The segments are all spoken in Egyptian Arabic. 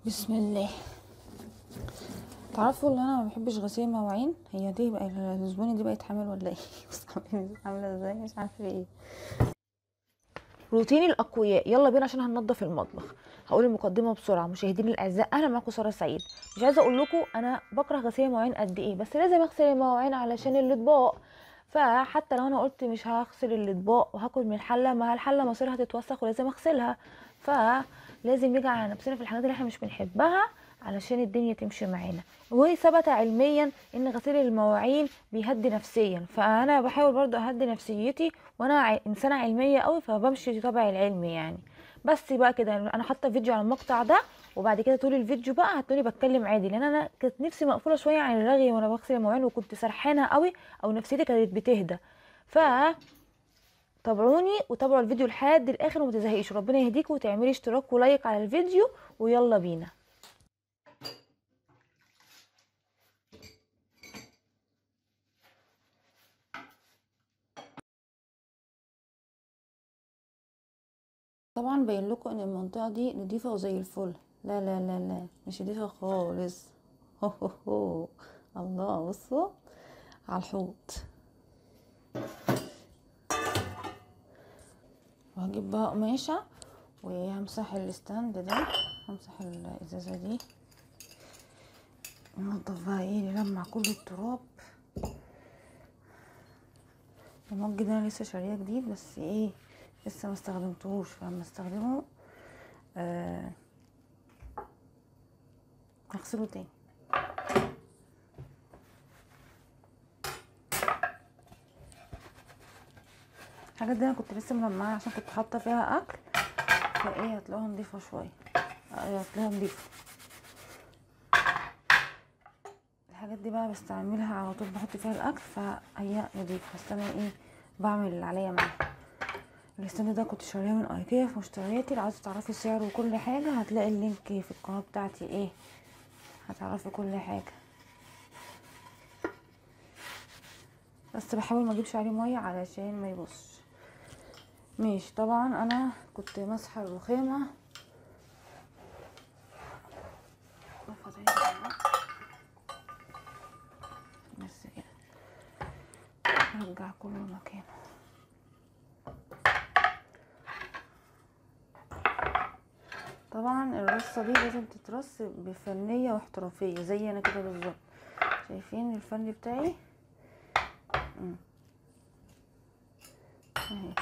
بسم الله تعرفوا ان انا ما بحبش غسيل المواعين هي دي بقى الزبونه دي بقت حامل ولا ايه بص عامله ازاي مش عارفه ايه روتين الاقوياء يلا بينا عشان هننضف المطبخ هقول المقدمه بسرعه مشاهديني الاعزاء اهلا معاكم ساره سعيد مش عايزه اقول لكم انا بكره غسيل المواعين قد ايه بس لازم اغسل المواعين علشان الاطباق فحتى لو انا قلت مش هغسل الاطباق وهاكل من الحله ما الحله مصيرها تتوسخ ولازم اغسلها فلازم نيجي على نفسنا في الحاجات اللي احنا مش بنحبها علشان الدنيا تمشي معانا وثبت علميا ان غسيل المواعين بيهدي نفسيا فانا بحاول برضو اهدي نفسيتي وانا ع- انسانه علميه قوي فبمشي تبع العلم يعني بس بقى كده انا حاطه فيديو على المقطع ده وبعد كده طول الفيديو بقى هتقولي بتكلم عادي لان انا كانت نفسي مقفوله شويه عن الرغي وانا بغسل المواعين وكنت سرحانه قوي او نفسيتي كانت بتهدى ف تابعوني وتابعوا الفيديو لحد الاخر وما تزهقيش ربنا يهديكوا وتعملي اشتراك ولايك على الفيديو ويلا بينا طبعا باين لكم ان المنطقه دي نضيفه وزي الفل لا لا لا لا مش نضيفه خالص هو هو هو. الله بصوا على الحوض وهجيب بقى قماشه وهمسح الستاند ده همسح الازازه دي ننضف بقى ايه نلمع كل التراب المج ده انا لسه شاريه جديد بس ايه لسه ما استخدمتهوش فلما استخدمه آه هغسله تاني الحاجات دي انا كنت لسه ملمعاها عشان كنت حاطه فيها اكل فايه هتلاقوها نضيفه شويه آه، هتلاقوها نضيفه الحاجات دي بقى بستعملها على طول بحط فيها الاكل فهي نضيفه بس انا ايه بعمل اللي عليا معاها الستاند ده كنت شاريه من ايكيا في مشترياتي لو عايزه تعرفي سعره وكل حاجه هتلاقي اللينك في القناه بتاعتي ايه هتعرفي كل حاجه بس بحاول ما اجيبش عليه ميه علشان ما يبصش ماشي طبعا انا كنت ماسحه الرخامه بس كده ارجع كله مكانه طبعا الرصه دي لازم تترص بفنيه واحترافيه زي انا كده بالظبط شايفين الفن بتاعي مم. اهي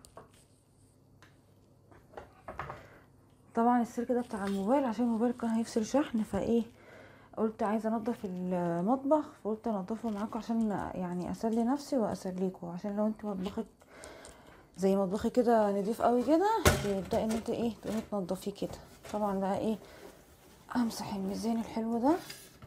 طبعا السلك ده بتاع الموبايل عشان الموبايل كان هيفصل شحن فايه قلت عايزه انضف المطبخ فقلت انضفه معاكم عشان يعني اسلي نفسي واسليكم عشان لو انت مطبخك زي مطبخي كده نضيف قوي كده تبداي ان انت ايه تقومي تنضفيه كده طبعا بقى ايه امسح الميزان الحلو ده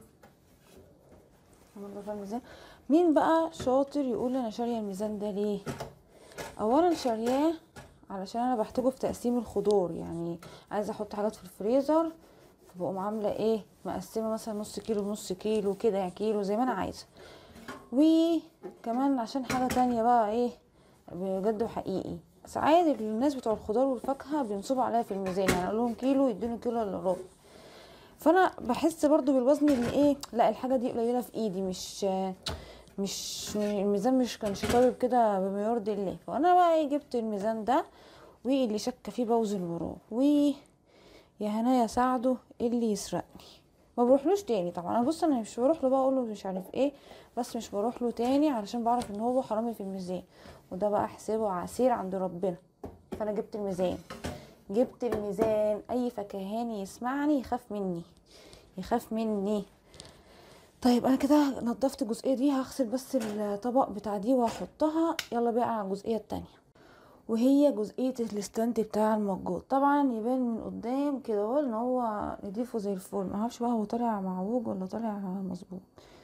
انضف الميزان مين بقى شاطر يقول انا شاريه الميزان ده ليه اولا شارياه علشان انا بحتاجه في تقسيم الخضار يعني عايزه احط حاجات في الفريزر فبقوم عامله ايه مقسمه مثلا نص كيلو بنص كيلو كده يعني كيلو زي ما انا عايزه وكمان عشان حاجه تانية بقى ايه بجد وحقيقي ساعات الناس بتوع الخضار والفاكهه بينصبوا عليا في الميزان يعني اقول لهم كيلو يدوني كيلو الا ربع فانا بحس برضو بالوزن اللي ايه لا الحاجه دي قليله في ايدي مش مش الميزان مش كانش طالب كده بما يرضي الله فانا بقى إيه جبت الميزان ده واللي شك فيه بوزن وراه و يا هنايا ساعده اللي يسرقني ما بروحلوش تاني طبعا انا بص انا مش بروح له بقى اقول له مش عارف ايه بس مش بروح له تاني علشان بعرف ان هو حرامي في الميزان وده بقى حسابه عسير عند ربنا فانا جبت الميزان جبت الميزان اي فكهاني يسمعني يخاف مني يخاف مني طيب انا كده نضفت الجزئيه دي هغسل بس الطبق بتاع دي وهحطها يلا بقى على الجزئيه التانية وهي جزئيه الستاند بتاع المجات طبعا يبان من قدام كده اهو ان هو نضيفه زي الفل ما اعرفش بقى هو طالع معوج ولا طالع مظبوط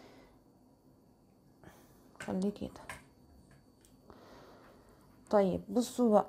خليه كده طيب بصوا بقى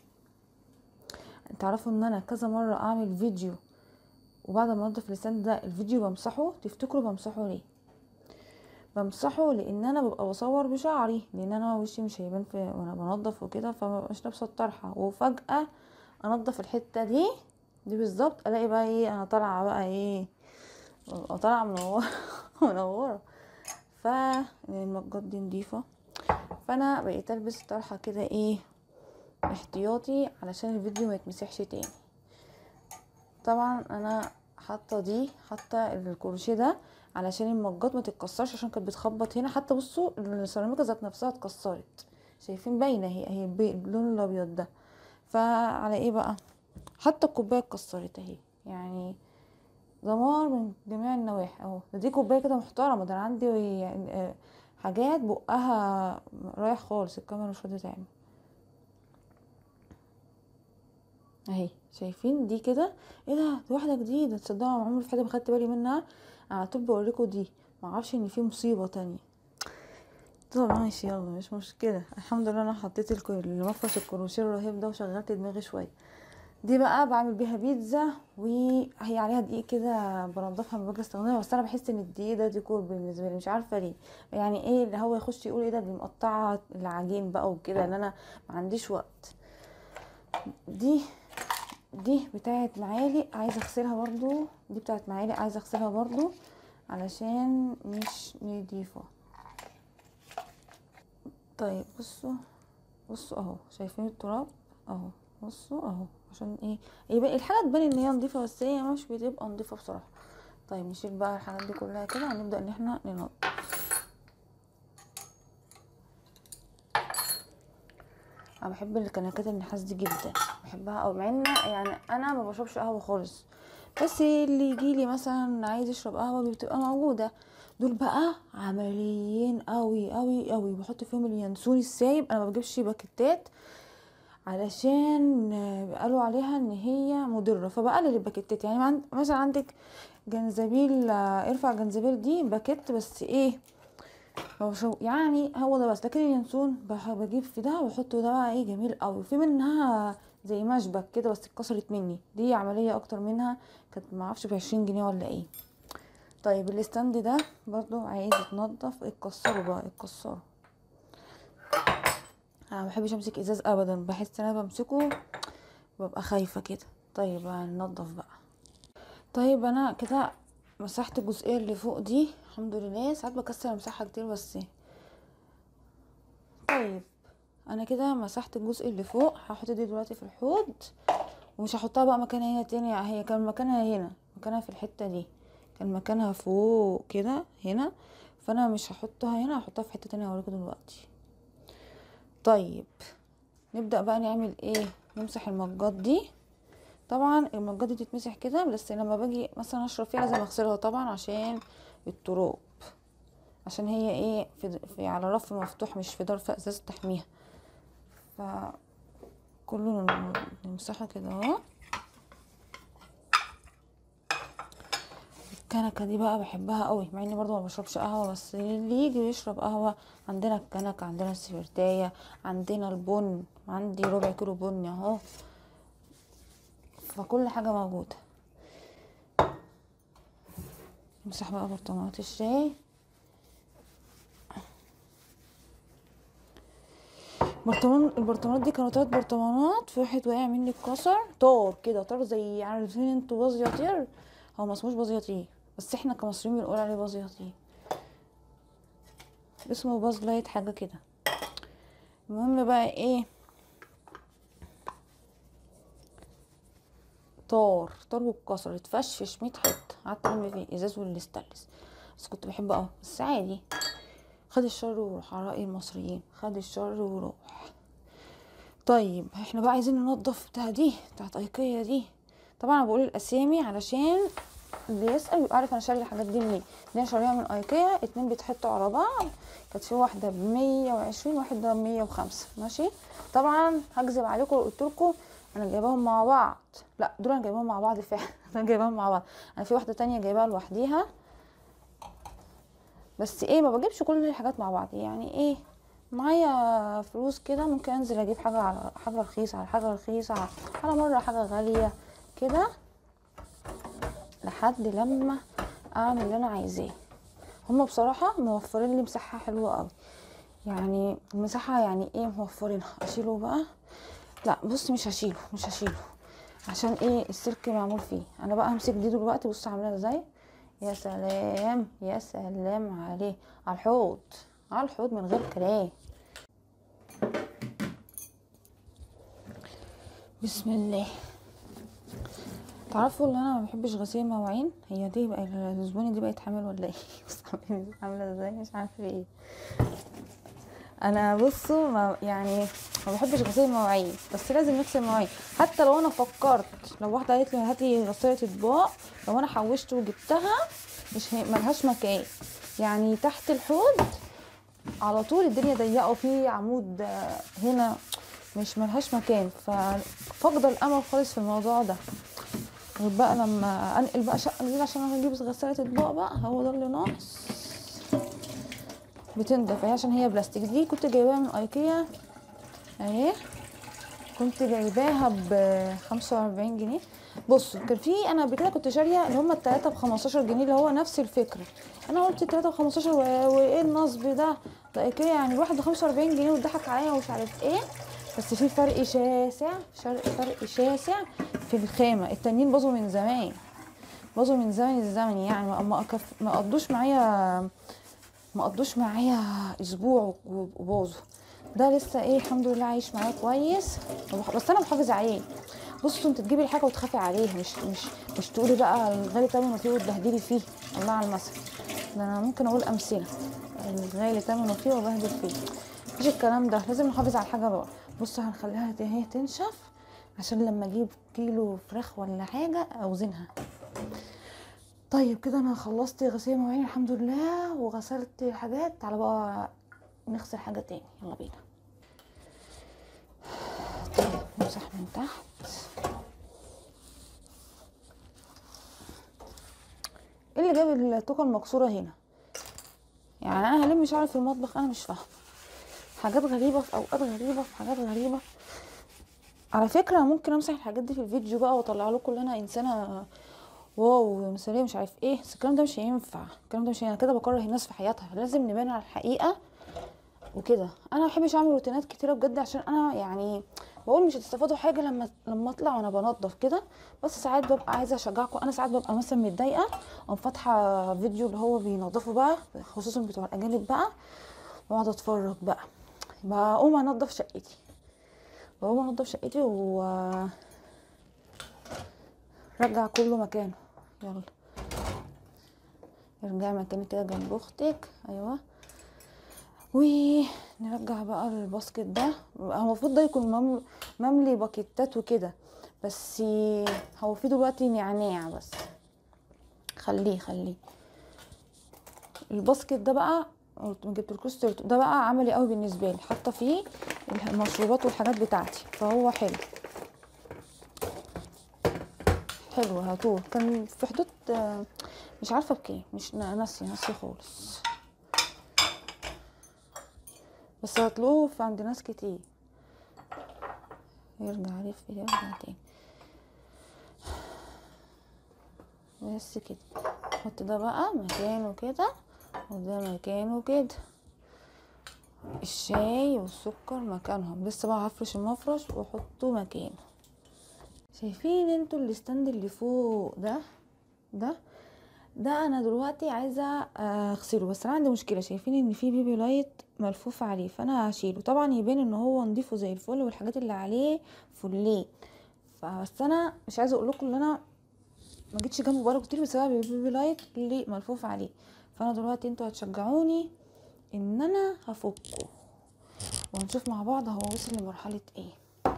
تعرفوا ان انا كذا مره اعمل فيديو وبعد ما انضف الستاند ده الفيديو بمسحه تفتكروا بمسحه ليه بمسحه لان انا ببقى بصور بشعري لان انا وشي مش هيبان في وانا بنضف وكده فمبقاش لابسه الطرحه وفجاه انضف الحته دي دي بالظبط الاقي بقى ايه انا طالعه بقى ايه ببقى طالعه منوره منوره فالمجات دي نضيفه فانا بقيت البس طرحه كده ايه احتياطي علشان الفيديو ما يتمسحش تاني طبعا انا حاطه دي حاطه الكروشيه ده علشان المجات ما تتكسرش عشان كانت بتخبط هنا حتى بصوا السيراميكا ذات نفسها اتكسرت شايفين باينه هي هي البي- اللون الابيض ده فعلى ايه بقى حتى الكوبايه اتكسرت اهي يعني دمار من جميع النواحي اهو ده دي كوبايه كده محترمه ده انا عندي يعني آه، حاجات بقها رايح خالص الكاميرا مش راضيه تعمل اهي شايفين دي كده ايه ده دي واحده جديده تصدقوا انا عمري في حاجه ما خدت بالي منها انا على طول بوريكم دي معرفش ان في مصيبه تانية طب ماشي يلا مش مشكله الحمد لله انا حطيت الك- المفرش الكروشيه الرهيب ده وشغلت دماغي شويه دي بقى بعمل بيها بيتزا وهي عليها دقيق كده بنضفها لما باجي استخدمها بس انا بحس ان الدقيق ده ديكور بالنسبه لي مش عارفه ليه يعني ايه اللي هو يخش يقول ايه ده دي مقطعه العجين بقى وكده ان انا ما عنديش وقت دي دي بتاعت معالق عايزه اغسلها برضو دي بتاعت معالق عايزه اغسلها برضو علشان مش نضيفه طيب بصوا بصوا اهو شايفين التراب اهو بصوا اهو عشان ايه يبقى الحاجه تبان ان هي نضيفه بس هي مش بتبقى نضيفه بصراحه طيب نشيل بقى الحاجات دي كلها كده هنبدا ان احنا ننضف انا بحب الكنكات النحاس دي جدا بحبها قوي مع ان يعني انا ما بشربش قهوه خالص بس اللي يجي لي مثلا عايز يشرب قهوه بتبقى موجوده دول بقى عمليين قوي قوي قوي بحط فيهم اليانسون السايب انا ما بجيبش باكيتات علشان آه، قالوا عليها ان هي مضره فبقلل الباكيتات يعني عند- مثلا عندك جنزبيل آه، ارفع جنزبيل دي باكيت بس ايه ما بشرب- يعني هو ده بس لكن اليانسون بح- بجيب في ده واحطه ده بقى ايه جميل قوي في منها زي مشبك كده بس اتكسرت مني دي عمليه اكتر منها كانت معرفش بعشرين جنيه ولا ايه طيب الستاند ده برضو عايز يتنضف اتكسروا بقى اتكسروا انا ما بحبش امسك ازاز ابدا بحس ان انا بمسكه ببقى خايفه كده طيب هننضف بقى طيب انا كده مسحت الجزئيه اللي فوق دي الحمد لله ساعات بكسر امسحها كتير بس طيب انا كده مسحت الجزء اللي فوق هحط دي دلوقتي في الحوض ومش هحطها بقى مكانها هنا تاني هي كان مكانها هنا مكانها في الحته دي كان مكانها فوق كده هنا فانا مش هحطها هنا هحطها في حته تانية هوريكم دلوقتي طيب نبدا بقى نعمل ايه نمسح المجات دي طبعا المجات دي تتمسح كده بس لما باجي مثلا اشرب فيها لازم اغسلها طبعا عشان التراب عشان هي ايه في, في على رف مفتوح مش في ظرف ازاز تحميها ف كله نمسحه كده اهو الكنكه دي بقى بحبها قوي مع اني برضو ما بشربش قهوه بس اللي يجي يشرب قهوه عندنا الكنكه عندنا السفرتايه عندنا البن عندي ربع كيلو بن اهو فكل حاجه موجوده نمسح بقى برطمانات الشاي برطمان البرطمانات دي كانوا تلات برطمانات في واحد وقع مني اتكسر طار كده طار زي عارفين انتوا باز يطير هو ما اسموش باز يطير بس احنا كمصريين بنقول عليه باز يطير اسمه باز لايت حاجه كده المهم بقى ايه طار طار واتكسر اتفشفش ميت حته قعدت الم فيه ازاز والاستانلس بس كنت بحبه قوي بس عادي خد الشر وروح على رأي المصريين خد الشر وروح طيب احنا بقى عايزين ننضف بتاع دي بتاعت ايكيا دي طبعا انا بقول الاسامي علشان اللي يسأل يبقى عارف انا شاري الحاجات دي منين دي انا شاريها من ايكيا اتنين بيتحطوا على بعض كانت في واحدة بمية وعشرين واحدة بمية وخمسة ماشي طبعا هكذب عليكم لو قلت لكم انا جايباهم مع بعض لا دول انا جايباهم مع بعض فعلا انا جايباهم مع بعض انا في واحدة تانية جايباها لوحديها بس ايه ما بجيبش كل الحاجات مع بعض يعني ايه معايا فلوس كده ممكن انزل اجيب حاجه على حاجه رخيصه على حاجه رخيصه على, على مره حاجه غاليه كده لحد لما اعمل اللي انا عايزاه هما بصراحه موفرين لي مساحه حلوه قوي يعني المساحه يعني ايه موفرينها اشيله بقى لا بص مش هشيله مش هشيله عشان ايه السلك معمول فيه انا بقى همسك دي دلوقتي بص عامله ازاي يا سلام يا سلام عليه على الحوض على الحوض من غير كلام بسم الله تعرفوا ان انا ما بحبش غسيل المواعين هي دي بقى الزبونه دي بقت حامل ولا ايه بص عاملة- عامله ازاي مش عارفه ايه انا بصوا ما يعني ما بحبش غسيل المواعين بس لازم نغسل المواعين حتى لو انا فكرت لو واحده قالت لي هاتي غساله اطباق لو انا حوشت وجبتها مش هي ملهاش مكان يعني تحت الحوض على طول الدنيا ضيقه وفي عمود آه، هنا مش ملهاش مكان ففاقده الامل خالص في الموضوع ده بقى لما انقل بقى شقه جديده عشان انا اجيب غساله اطباق بقى هو ده اللي ناقص بتنضف اهي عشان هي بلاستيك دي كنت جايباها من ايكيا اهي كنت جايباها ب 45 جنيه بصوا كان في انا قبل كده كنت شاريه اللي هم التلاته ب 15 جنيه اللي هو نفس الفكره انا قلت التلاته ب 15 و- وايه النصب ده ده ايكيا يعني الواحد ب 45 جنيه وضحك عليا ومش عارف ايه بس في فرق شاسع فرق فرق شاسع في الخامه التانيين باظوا من زمان باظوا من زمن الزمن يعني ما ما أكف- ما قضوش معايا ما قضوش معايا اسبوع وباظوا ده لسه ايه الحمد لله عايش معايا كويس وبح- بس انا بحافظ عليه بصوا انت تجيبي الحاجه وتخافي عليها مش مش مش تقولي بقى الغالي تمنه فيه وتبهدلي فيه الله على المثل ده انا ممكن اقول امثله الغالي تمنه فيه وبهدل فيه مفيش الكلام ده لازم نحافظ على الحاجه بقى بصوا هنخليها ت- هي تنشف عشان لما اجيب كيلو فراخ ولا حاجه اوزنها طيب كده انا خلصت غسيل مواعين الحمد لله وغسلت الحاجات تعالى بقى نغسل حاجه تاني يلا بينا طيب نمسح من تحت ايه اللي جاب التوكه المكسوره هنا يعني انا هلم شعري في المطبخ انا مش فاهمه حاجات غريبه في اوقات غريبه في حاجات غريبه على فكره ممكن امسح الحاجات دي في الفيديو بقى واطلع لكم ان انا انسانه واو مثاليه مش عارف ايه بس الكلام ده مش هينفع الكلام ده مش هينفع كده بكره الناس في حياتها لازم نبان على الحقيقه وكده انا ما بحبش اعمل روتينات كتيره بجد عشان انا يعني بقول مش هتستفادوا حاجه لما لما اطلع وانا بنضف كده بس ساعات ببقى عايزه اشجعكم انا ساعات ببقى مثلا متضايقه اقوم فاتحه فيديو اللي هو بينضفوا بقى خصوصا بتوع الاجانب بقى واقعد اتفرج بقى بقوم انضف شقتي بقوم انضف شقتي و رجع كله مكانه يلا ارجعي مكانك كده جنب اختك ايوه ونرجع بقى الباسكت ده هو المفروض ده يكون مم- مملي باكيتات وكده بس هو في دلوقتي نعناع بس خليه خليه الباسكت ده بقى قلت- ما جبتلكوش سيرته ده بقى عملي قوي بالنسبه لي حاطه فيه المشروبات والحاجات بتاعتي فهو حلو حلو هاتوه كان في حدود آه، مش عارفه بكام مش نا- ناسيه ناسيه خالص بس هتلاقوه في عند ناس كتير يرجع يلف يرجع تاني بس كده حط ده بقى مكانه كده وده مكانه كده الشاي والسكر مكانهم لسه بقى هفرش المفرش واحطه مكانه شايفين انتوا الستاند اللي فوق ده ده ده انا دلوقتي عايزه آه، اغسله بس انا عندي مشكله شايفين ان في بيبي لايت ملفوف عليه فانا هشيله طبعا يبان ان هو نضيفه زي الفل والحاجات اللي عليه فلين فبس انا مش عايزه اقول لكم ان انا ما جيتش جنبه بقاله كتير بسبب البيبي لايت اللي ملفوف عليه فانا دلوقتي انتوا هتشجعوني ان انا هفكه وهنشوف مع بعض هو وصل لمرحله ايه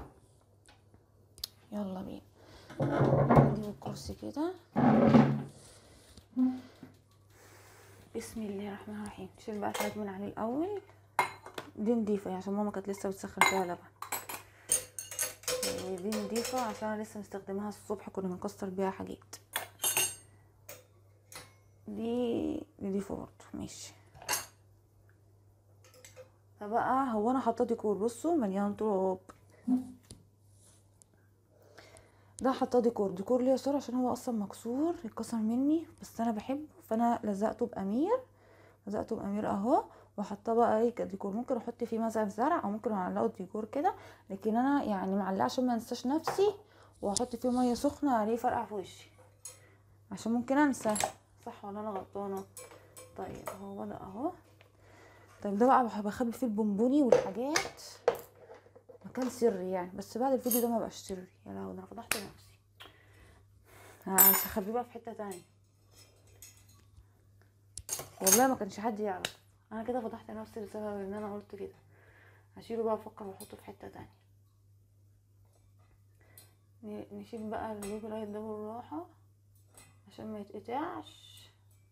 يلا بينا نجيب الكرسي كده بسم الله الرحمن الرحيم شيل بقى الحاجات من عليه الاول دي نضيفه عشان ماما كانت لسه بتسخن فيها لبن إيه دي نضيفه عشان انا لسه مستخدماها الصبح كنا بنكسر بيها حاجات دي نضيفه برضه ماشي فبقى هو انا حاطه ديكور بصوا مليان تراب ده حاطاه ديكور ديكور ليه يسار عشان هو اصلا مكسور اتكسر مني بس انا بحبه فانا لزقته بامير لزقته بامير اهو وحطاه بقى ايه كديكور ممكن احط فيه مثلا زرع او ممكن اعلقه ديكور كده لكن انا يعني معلقه عشان ما انساش نفسي وهحط فيه ميه سخنه عليه فرقع في وشي عشان ممكن انسى صح ولا انا غلطانه طيب هو بدا اهو طيب ده بقى بح- بخبي فيه البونبوني والحاجات مكان سري يعني بس بعد الفيديو ده ما بقاش سري يا لهوي ده انا فضحت نفسي هخبيه بقى في حته تانية والله ما كانش حد يعرف انا كده فضحت نفسي بسبب ان انا قلت كده هشيله بقى افكر واحطه في حته تانية ن- نشيل بقى البيبي لايت ده بالراحه عشان ما يتقطعش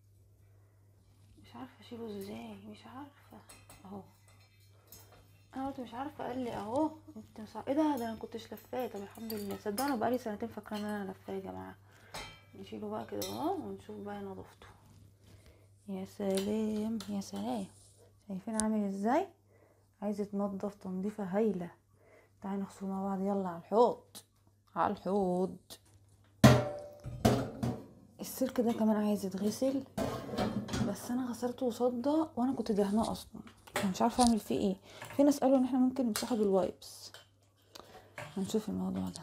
مش عارفه اشيله ازاي مش عارفه اهو انا قلت مش عارفه قال لي اهو انت مصع... ايه ده ده انا كنتش لفاه طب الحمد لله صدق انا بقالي سنتين فاكره ان انا لفاه يا جماعه نشيله بقى كده اهو ونشوف بقى نظافته يا سلام يا سلام شايفين عامل ازاي عايز يتنضف تنظيفه هايله تعالي نغسله مع بعض يلا على الحوض على الحوض السلك ده كمان عايز يتغسل بس انا غسلته وصدى وانا كنت دهناه اصلا مش عارفه اعمل فيه ايه في ناس قالوا ان احنا ممكن نمسحه بالوايبس هنشوف الموضوع ده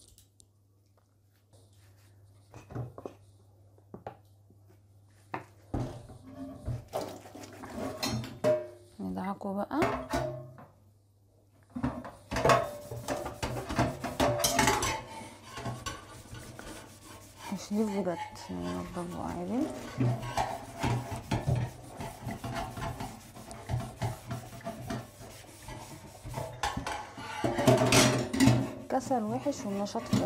ندعكه بقى مش نضيف بجد ننضفه عادي كسل وحش والنشاط حلو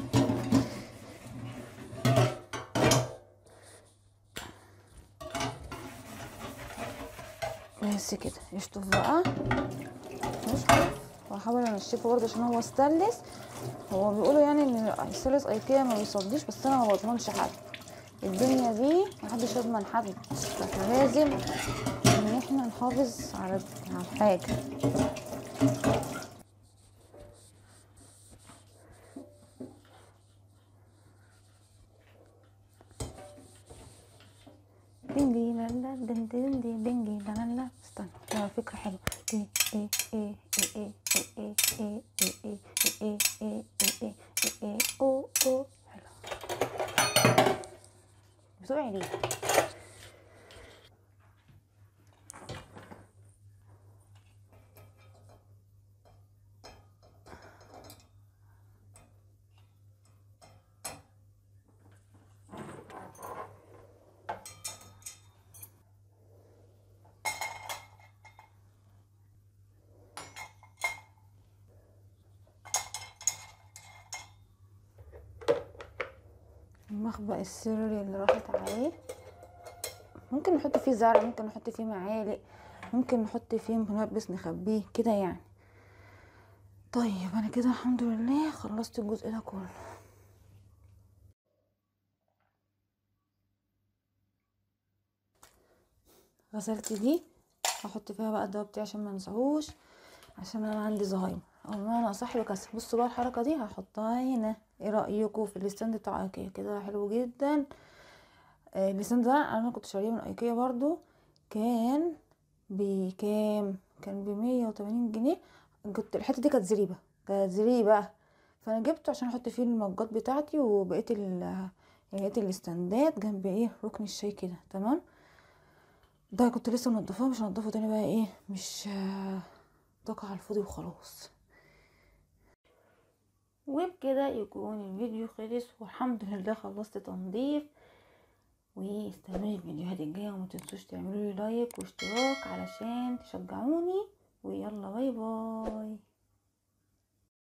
بس كده اشطف بقى اشطف واحاول انشفه برضه عشان هو ستانلس هو بيقولوا يعني ان ستانلس ايكيا ما بيصديش بس انا ما بضمنش حد الدنيا دي محدش يضمن حد فاحنا لازم ان احنا نحافظ على على الحاجه دنجي لا لا دن دن دي دنجي لا لا لا استنى لا فكرة حلوة دي ايه ايه ايه ايه ايه ايه ايه ايه ايه ايه ايه ايه ايه او او حلو بتوعي ليه المخبأ السري اللي راحت عليه ممكن نحط فيه زرع ممكن نحط فيه معالق ممكن نحط فيه ملبس نخبيه كده يعني طيب انا كده الحمد لله خلصت الجزء ده كله غسلت دي هحط فيها بقى الدواء بتاعي عشان ما انساهوش عشان انا عندي زهايمر او انا اصحي بكسل بصوا بقى الحركه دي هحطها هنا ايه رايكم في الستاند بتاع ايكيا كده حلو جدا آه، الستاند ده انا كنت شاريه من ايكيا برضو كان بكام كان بمية وتمانين جنيه كنت الحته دي كانت زريبه كانت زريبه فانا جبته عشان احط فيه المجات بتاعتي وبقيت ال بقيت الاستندات جنب ايه ركن الشاي كده تمام ده كنت لسه منضفاه مش هنضفه تاني بقى ايه مش آه، طاقة على الفاضي وخلاص وبكده يكون الفيديو خلص والحمد لله خلصت تنظيف واستنوني الفيديوهات الجايه وما تنسوش تعملوا لي لايك واشتراك علشان تشجعوني ويلا باي باي